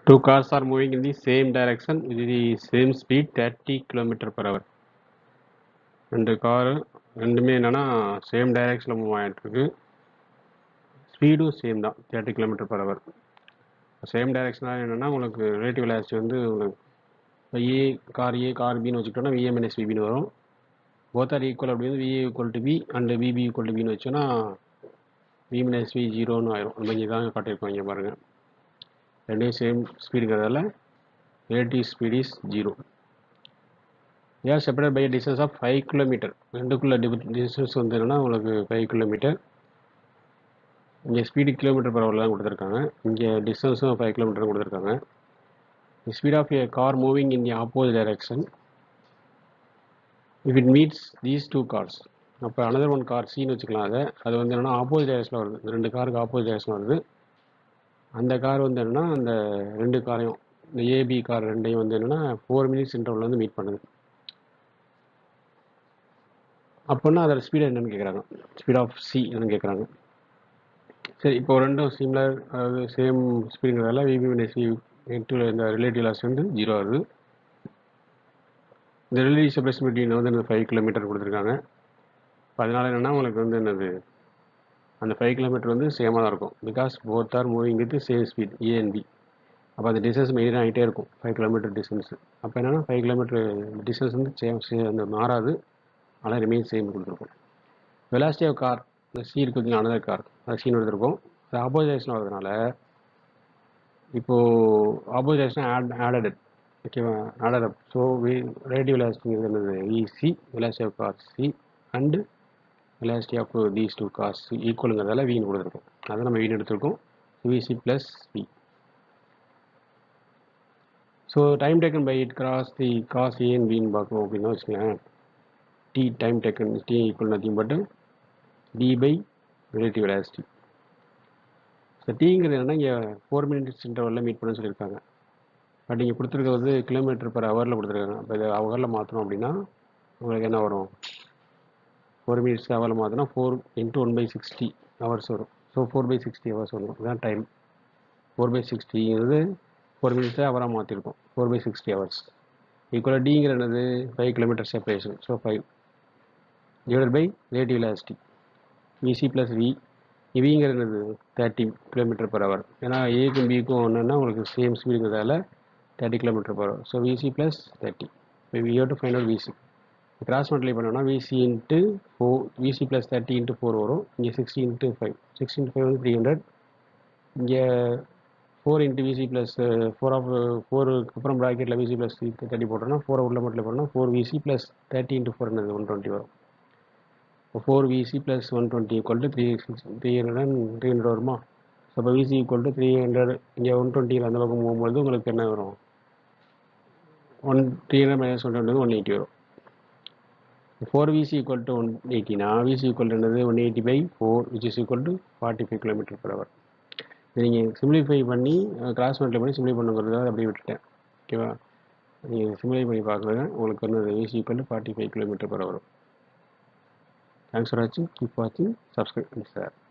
Two cars are moving in the same direction with the same speed 30 km per hour. ரெண்டு car ரெண்டுமே என்னன்னா same டைரக்ஷனில் move ஆகிட்டு இருக்கு ஸ்பீடும் சேம் தான் thirty kilometre per hour same டைரக்ஷனாக என்னென்னா உங்களுக்கு ரிலேட்டிவ் வெலாசிட்டி வந்து உங்களுக்கு ஏ கார் ஏ கார் பின்னு வச்சுக்கிட்டோம்னா விஏ மைனஸ் விபின்னு வரும் போத் ஆர் ஈக்குவல் அப்படி வந்து VA equal to B and BB equal to பின்னு வச்சோன்னா வி மைனஸ் வி ஜீரோன்னு ஆயிரும் நம்ம இங்கே தான் காட்டியிருக்கோம் இங்கே பாருங்கள் ரெண்டையும் சேம் ஸ்பீடுங்கிறதால relative speed is zero are separated by distance of five kilometre ரெண்டுக்குள்ள டிஸ்டன்ஸ் வந்து என்னன்னா உங்களுக்கு ஃபைவ் கிலோமீட்டர் இங்கே ஸ்பீடு கிலோமீட்டர் பர் தான் கொடுத்துருக்காங்க இங்கே டிஸ்டன்ஸும் ஃபைவ் கிலோமீட்டர் கொடுத்துருக்காங்க speed of a car moving in the opposite direction if it meets these two cars அப்போ அனதர் ஒன் கார் சின்னு வச்சுக்கலாம் அதை அது வந்து என்னென்னா ஆப்போசிட் டைரக்ஷனில் வருது இந்த ரெண்டு காருக்கு ஆப்போசிட் டைரக்ஷன் வருது அந்த கார் வந்து என்னென்னா அந்த ரெண்டு காரையும் இந்த ஏபி கார் ரெண்டையும் வந்து என்னென்னா ஃபோர் மினிட்ஸ் இன்டர்வல் வந்து மீட் பண்ணுது அப்படின்னா அதோட ஸ்பீட் என்னன்னு கேட்குறாங்க ஸ்பீட் ஆஃப் சி என்னன்னு கேட்குறாங்க சரி இப்போ ரெண்டும் சிம்லர் அதாவது சேம் ஸ்பீடுங்கிறதால விபி மைனஸ் வி இன்ட்டு இந்த ரிலேட்டிவ் லாஸ் வந்து ஜீரோ ஆகுது இந்த ரிலேட்டிவ் செப்பரேஷன் பிட்வீன் வந்து இந்த ஃபைவ் கிலோமீட்டர் கொடுத்துருக்காங்க இப்போ அதனால என்னென்னா உங்களுக்கு வந்து என்னது அந்த ஃபைவ் கிலோமீட்டர் வந்து சேமாக தான் இருக்கும் because both are moving with same speed A and B அப்போ அந்த டிஸ்டன்ஸ் மெயின் ஆகிட்டே இருக்கும் ஃபைவ் கிலோமீட்டர் டிஸ்டன்ஸ் அப்போ என்னென்னா ஃபைவ் கிலோமீட்டர் டிஸ்டன்ஸ் வந்து சேம் சே அந்த மாறாது ஆனால் ரிமைன் சேம் கொடுத்துருக்கோம் வெலாசிட்டி ஆஃப் கார் இந்த சி இருக்குது அனதர் கார் அது சீன் எடுத்திருக்கோம் அது ஆப்போசிஷன் வரதுனால இப்போது ஆப்போசிஷன் ஆட் ஆடட் ஓகேவா added up so V relative வெலாசிட்டிங்கிறது என்னது VC velocity of car C and velocity of these two cars ஈக்குவலுங்கிறதால வீண் கொடுத்துருக்கோம் அதை நம்ம வீண் எடுத்திருக்கோம் VC plus V so time taken by it cross the cos ஏன் வீண் பார்க்கணும் அப்படின்னா வச்சுக்கோங்களேன் T time taken T equal nothing but T by relative velocity so டீங்கிறது என்னன்னா இங்கே ஃபோர் மினிட்ஸ் இன்டர்வலில் மீட் பண்ண சொல்லியிருக்காங்க பட் இங்கே கொடுத்துருக்கிறது கிலோமீட்டர் பர் ஹவரில் கொடுத்துருக்காங்க இப்போ இதை ஹவரில் மாற்றணும் அப்படின்னா உங்களுக்கு என்ன வரும் ஃபோர் மினிட்ஸ் ஹவரில் மாற்றினா four into one by sixty hours வரும் so four by sixty hours வரும் இதுதான் டைம் ஃபோர் பை சிக்ஸ்டிங்கிறது ஃபோர் மினிட்ஸை ஹவராக மாற்றிருக்கோம் ஃபோர் பை சிக்ஸ்டி ஹவர்ஸ் ஈக்குவலாக டிங்கிற என்னது five kilometre separation so five divide by relative velocity VC plus V விங்கிற என்னது தேர்ட்டி கிலோமீட்டர் பர் ஹவர் ஏன்னா ஏக்கும் பிக்கும் ஒன்றுன்னா உங்களுக்கு சேம் ஸ்பீடுங்கிறதால thirty kilometre per hour so VC plus thirty இப்போ we to find out VC cross multiply பண்ணோம்னா VC into four VC plus thirty into four வரும் இங்கே sixty into five sixty into five வந்து த்ரீ ஹண்ட்ரட் இங்கே four into VC plus four of ஃபோருக்கு அப்புறம் ப்ராக்கெட்டில் VC plus thirty போட்டோம்னா four உள்ள மல்டிப்ளை பண்ணால் four VC plus thirty into four என்னது ஒன் டுவெண்ட்டி வரும் இப்போ four VC plus one twenty equal to three six three hundred three hundred வருமா ஸோ இப்போ VC equal to three hundred இங்கே one டுவெண்ட்டியில் அந்த பக்கம் போகும்போது உங்களுக்கு என்ன வரும் one three hundred minus one twenty one eighty வரும் four VC equal to one எயிட்டினா விசி ஈக்குவல் என்னது one eighty by four which is equal to forty five kilometre per hour நீங்கள் சிம்பிளிஃபை பண்ணி கிராஸ் மல்டிப்ளை பண்ணி simply பண்ணுங்கிறத அப்படியே விட்டுட்டேன் ஓகேவா நீங்கள் சிம்பிளை பண்ணி பார்க்குறது உங்களுக்கு வந்து விசி equal to forty five kilometre per hour thanks for வாட்சிங் கீப் வாட்சிங் சப்ஸ்கிரைப் சார்